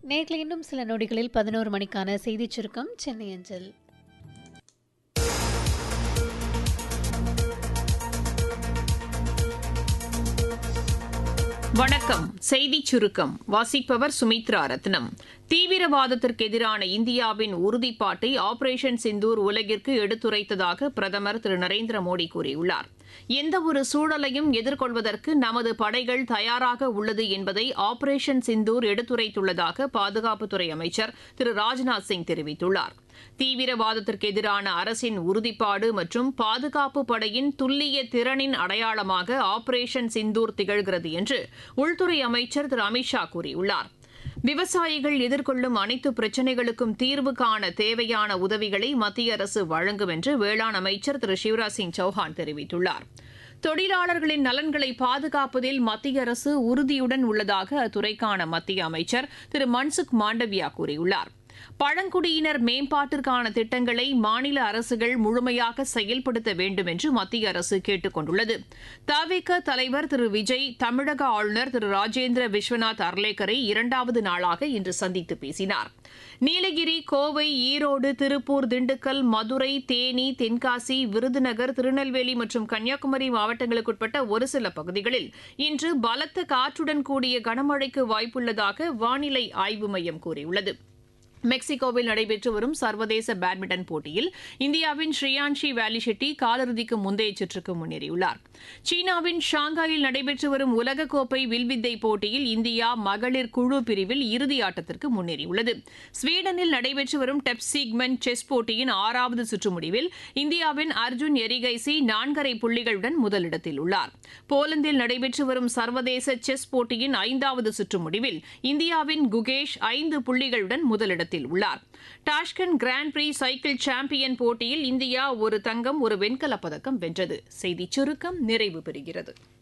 நேரில் இன்னும் சில நொடிகளில் பதினோரு மணிக்கான செய்திச் சுருக்கம் சென்னை அஞ்சல் வணக்கம் செய்திச் சுருக்கம் வாசிப்பவர் சுமித்ரா ரத்னம் தீவிரவாதத்திற்கு எதிரான இந்தியாவின் உறுதிப்பாட்டை ஆபரேஷன் சிந்தூர் உலகிற்கு எடுத்துரைத்ததாக பிரதமர் திரு நரேந்திர மோடி கூறியுள்ளார் எந்தவொரு சூழலையும் எதிர்கொள்வதற்கு நமது படைகள் தயாராக உள்ளது என்பதை ஆபரேஷன் சிந்தூர் எடுத்துரைத்துள்ளதாக பாதுகாப்புத்துறை அமைச்சர் திரு ராஜ்நாத் சிங் தெரிவித்துள்ளார் தீவிரவாதத்திற்கு எதிரான அரசின் உறுதிப்பாடு மற்றும் பாதுகாப்பு படையின் துல்லிய திறனின் அடையாளமாக ஆபரேஷன் சிந்தூர் திகழ்கிறது என்று உள்துறை அமைச்சர் திரு அமித்ஷா கூறியுள்ளார் விவசாயிகள் எதிர்கொள்ளும் அனைத்து பிரச்சினைகளுக்கும் தீர்வு காண தேவையான உதவிகளை மத்திய அரசு வழங்கும் என்று வேளாண் அமைச்சர் திரு சிவராஜ் சிங் சௌஹான் தெரிவித்துள்ளார் தொழிலாளர்களின் நலன்களை பாதுகாப்பதில் மத்திய அரசு உறுதியுடன் உள்ளதாக அத்துறைக்கான மத்திய அமைச்சர் திரு மன்சுக் மாண்டவியா கூறியுள்ளார் பழங்குடியினர் மேம்பாட்டிற்கான திட்டங்களை மாநில அரசுகள் முழுமையாக செயல்படுத்த வேண்டும் என்று மத்திய அரசு கேட்டுக் கொண்டுள்ளது தவிக தலைவர் திரு விஜய் தமிழக ஆளுநர் திரு ராஜேந்திர விஸ்வநாத் அர்லேக்கரை இரண்டாவது நாளாக இன்று சந்தித்து பேசினார் நீலகிரி கோவை ஈரோடு திருப்பூர் திண்டுக்கல் மதுரை தேனி தென்காசி விருதுநகர் திருநெல்வேலி மற்றும் கன்னியாகுமரி மாவட்டங்களுக்குட்பட்ட ஒரு சில பகுதிகளில் இன்று பலத்த காற்றுடன் கூடிய கனமழைக்கு வாய்ப்புள்ளதாக வானிலை ஆய்வு மையம் கூறியுள்ளது மெக்சிகோவில் நடைபெற்று வரும் சர்வதேச பேட்மிண்டன் போட்டியில் இந்தியாவின் ஸ்ரீயான்ஷி வேலி ஷெட்டி காலிறுதிக்கு முந்தைய சுற்றுக்கு முன்னேறியுள்ளார் சீனாவின் ஷாங்காயில் நடைபெற்று வரும் உலகக்கோப்பை வில்வித்தை போட்டியில் இந்தியா மகளிர் குழு பிரிவில் இறுதி ஆட்டத்திற்கு முன்னேறியுள்ளது ஸ்வீடனில் நடைபெற்று வரும் டெப்சிக்மென்ட் செஸ் போட்டியின் ஆறாவது சுற்று முடிவில் இந்தியாவின் அர்ஜுன் எரிகைசி நான்கரை புள்ளிகளுடன் முதலிடத்தில் உள்ளார் போலந்தில் நடைபெற்று வரும் சர்வதேச செஸ் போட்டியின் ஐந்தாவது சுற்று முடிவில் இந்தியாவின் குகேஷ் ஐந்து புள்ளிகளுடன் முதலிடத்தில் இடத்தில் உள்ளார் Tashkent grand prix cycle champion போட்டியில் இந்தியா ஒரு தங்கம் ஒரு வெண்கலப் பதக்கம் வென்றது செய்திச் சுருக்கம் நிறைவு பெறுகிறது